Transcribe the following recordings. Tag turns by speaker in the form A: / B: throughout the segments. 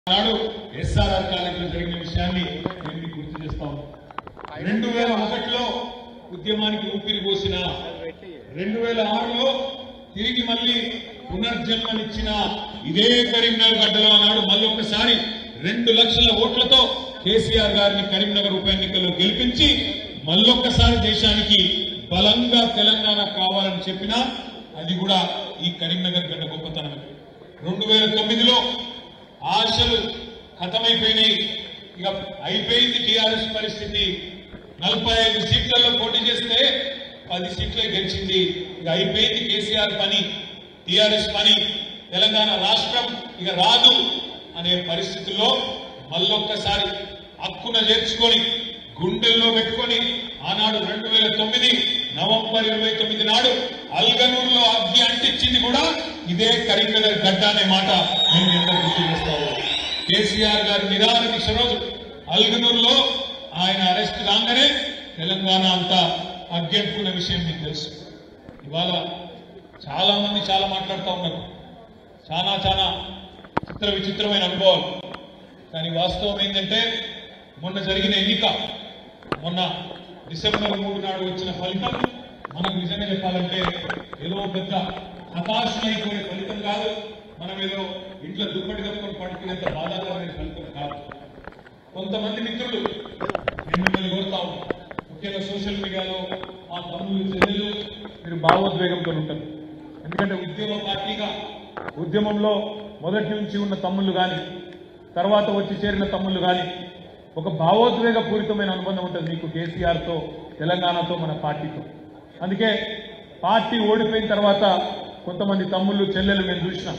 A: నాడు ఎస్ఆర్ఆర్ కాలేజీలో జరిగిన విషయాన్ని నేను మీకు గుర్తు చేస్తా ఉన్నాను రెండు వేల ఒకటిలో ఉద్యమానికి ఊపిరి పోసిన రెండు వేల ఆరులో తిరిగి మళ్ళీ పునర్జన్మనిచ్చిన ఇదే కరీంనగర్ గడ్డలో నాడు మళ్ళీ ఒక్కసారి రెండు లక్షల ఓట్లతో కేసీఆర్ గారిని కరీంనగర్ ఉప ఎన్నికల్లో గెలిపించి మళ్ళొక్కసారి దేశానికి బలంగా తెలంగాణ కావాలని చెప్పినా అది కూడా ఈ కరీంనగర్ గడ్డ గొప్పతనమే రెండు వేల తొమ్మిదిలో ఆశలు ఖతమైపోయినాయి ఇక అయిపోయింది టీఆర్ఎస్ పరిస్థితి నలభై ఐదు సీట్లలో పోటీ చేస్తే పది సీట్లే గెలిచింది ఇక అయిపోయింది కేసీఆర్ పని టీఆర్ఎస్ పని తెలంగాణ రాష్ట్రం ఇక రాదు అనే పరిస్థితుల్లో మళ్ళొక్కసారి హక్కున చేర్చుకొని గుండెల్లో పెట్టుకొని ఆనాడు రెండు వేల తొమ్మిది నవంబర్ ఇరవై తొమ్మిది నాడు అల్గనూరులో అగ్గి అంటించింది కూడా ఇదే కరీంనగర్ గడ్డ అనే మాట నేను నిన్న గుర్తు చేస్తా ఉన్నాను. కేసీఆర్ గారి నిరాహార దీక్ష రోజు అల్గనూరులో ఆయన అరెస్ట్ కాగానే తెలంగాణ అంతా అగ్గెట్టుకున్న విషయం మీకు తెలుసు ఇవాళ చాలా మంది చాలా మాట్లాడుతూ ఉన్నారు చాలా చాలా చిత్ర విచిత్రమైన అనుభవాలు కానీ వాస్తవం ఏంటంటే మొన్న జరిగిన ఎన్నిక మొన్న డిసెంబర్ మూడు నాడు వచ్చిన ఫలితం మనకు నిజంగా చెప్పాలంటే ఏదో పెద్ద హతాశమైపోయే ఫలితం కాదు మనం ఏదో ఇంట్లో దుప్పటి కప్పుకొని పడుకునేంత బాధాకరమైన ఫలితం కాదు కొంతమంది మిత్రులు నేను మిమ్మల్ని కోరుతా ఉన్నాను. ముఖ్యంగా సోషల్ మీడియాలో మా తమ్ముళ్ళు చెల్లెలు మీరు భావోద్వేగంతో ఉంటారు ఎందుకంటే ఉద్యమ పార్టీగా ఉద్యమంలో మొదటి నుంచి ఉన్న తమ్ముళ్ళు కానీ తర్వాత వచ్చి చేరిన తమ్ముళ్ళు కానీ ఒక భావోద్వేగ పూరితమైన అనుబంధం ఉంటుంది మీకు కేసీఆర్తో తెలంగాణతో మన పార్టీతో అందుకే పార్టీ ఓడిపోయిన తర్వాత కొంతమంది తమ్ముళ్ళు చెల్లెలు మేము చూసినాం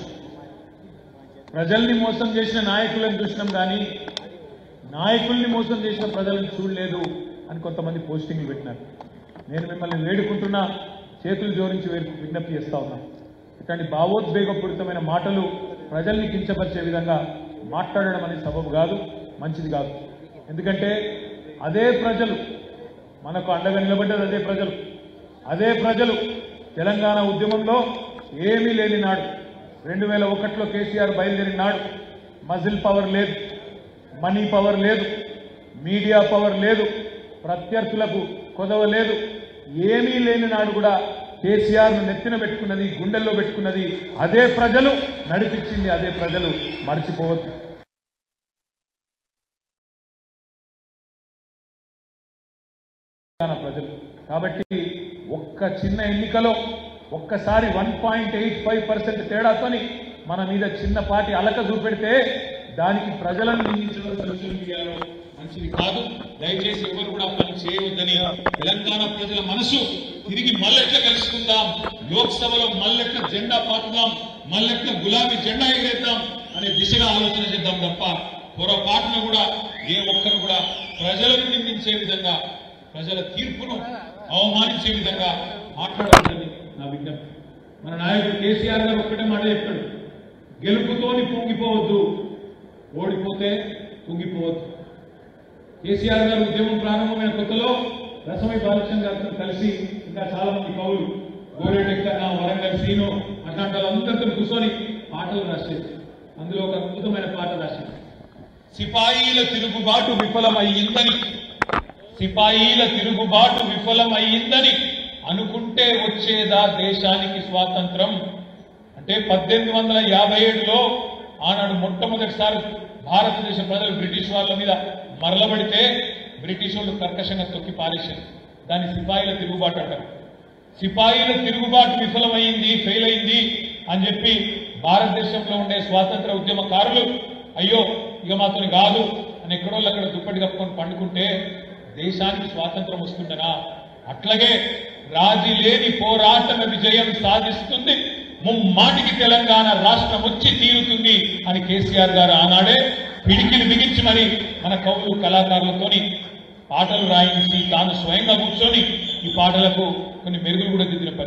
A: ప్రజల్ని మోసం చేసిన నాయకులను చూసినాం కానీ నాయకుల్ని మోసం చేసిన ప్రజలను చూడలేదు అని కొంతమంది పోస్టింగ్లు పెట్టినారు నేను మిమ్మల్ని వేడుకుంటున్నా చేతులు జోడించి వేడు- విజ్ఞప్తి చేస్తా ఉన్నా ఇట్లాంటి భావోద్వేగపూరితమైన మాటలు ప్రజల్ని కించపరిచే విధంగా మాట్లాడడం అనేది సబబు కాదు మంచిది కాదు ఎందుకంటే అదే ప్రజలు మనకు అండగా నిలబడ్డది అదే ప్రజలు అదే ప్రజలు తెలంగాణ ఉద్యమంలో ఏమీ లేని నాడు రెండు వేల ఒకటిలో కేసీఆర్ బయలుదేరిన నాడు మజిల్ పవర్ లేదు మనీ పవర్ లేదు మీడియా పవర్ లేదు ప్రత్యర్థులకు కొదవ లేదు ఏమీ లేని నాడు కూడా కేసీఆర్ ను నెత్తిన పెట్టుకున్నది గుండెల్లో పెట్టుకున్నది అదే ప్రజలు నడిపించింది అదే ప్రజలు మర్చిపోవద్దు తెలంగాణ ప్రజలు కాబట్టి ఒక్క చిన్న ఎన్నికలో ఒక్కసారి one point eight five percent తేడాతోని మన మీద చిన్నపాటి అలక చూపెడితే దానికి ప్రజలను నిందించడం సోషల్ మీడియాలో మంచిది కాదు దయచేసి ఎవరు కూడా ఆ పని చేయవద్దని తెలంగాణ ప్రజల మనసు తిరిగి మల్లెట్ల కలుసుకుందాం లోక్సభలో మల్లెట్ల జెండా పాతుదాం మల్లెట్ల గులాబీ జెండా ఎగరేద్దాం అనే దిశగా ఆలోచన చేద్దాం తప్ప పొరపాటున కూడా ఏ ఒక్కరు కూడా ప్రజలను నిందించే విధంగా ప్రజల తీర్పును అవమానించే విధంగా మాట్లాడవద్దని నా విజ్ఞప్తి మన నాయకుడు కేసీఆర్ గారు ఒక్కటే మాట చెప్తాడు గెలుపుతోని పొంగిపోవద్దు ఓడిపోతే కుంగిపోవద్దు కేసీఆర్ గారు ఉద్యమం ప్రారంభమైన కొత్తలో రసమై బాలకృష్ణ గారితో కలిసి ఇంకా చాలా మంది కవులు గోరేటెక్కన్న వరంగల్ శ్రీను అట్లాంటి వాళ్ళందరితో కూర్చొని పాటలు రాసేది అందులో ఒక అద్భుతమైన పాట రాసింది సిపాయిల తిరుగుబాటు విఫలమయ్యిందని సిపాయిల తిరుగుబాటు విఫలమయ్యిందని అనుకుంటే వచ్చేదా దేశానికి స్వాతంత్రం అంటే పద్దెనిమిది వందల యాభై ఏడులో ఆనాడు మొట్టమొదటిసారి భారతదేశ ప్రజలు బ్రిటిష్ వాళ్ళ మీద మరలబడితే బ్రిటిష్ వాళ్ళు కర్కశంగా తొక్కి పారేశారు దాన్ని సిపాయిల తిరుగుబాటు అంటారు సిపాయిల తిరుగుబాటు విఫలమైంది ఫెయిల్ అయింది అని చెప్పి భారతదేశంలో ఉండే స్వాతంత్ర ఉద్యమకారులు అయ్యో ఇక మాతోని కాదు అని ఎక్కడో అక్కడ దుప్పటి కప్పుకొని పండుకుంటే దేశానికి స్వాతంత్రం వస్తుందనా అట్లాగే రాజీ లేని పోరాటమే విజయం సాధిస్తుంది ముమ్మాటికి తెలంగాణ రాష్ట్రం వచ్చి తీరుతుంది అని కేసీఆర్ గారు ఆనాడే పిడికిలు బిగించి మరి మన కవులు కళాకారులతోని పాటలు రాయించి తాను స్వయంగా కూర్చొని ఈ పాటలకు కొన్ని మెరుగులు కూడా దిద్దిన పరిస్థితి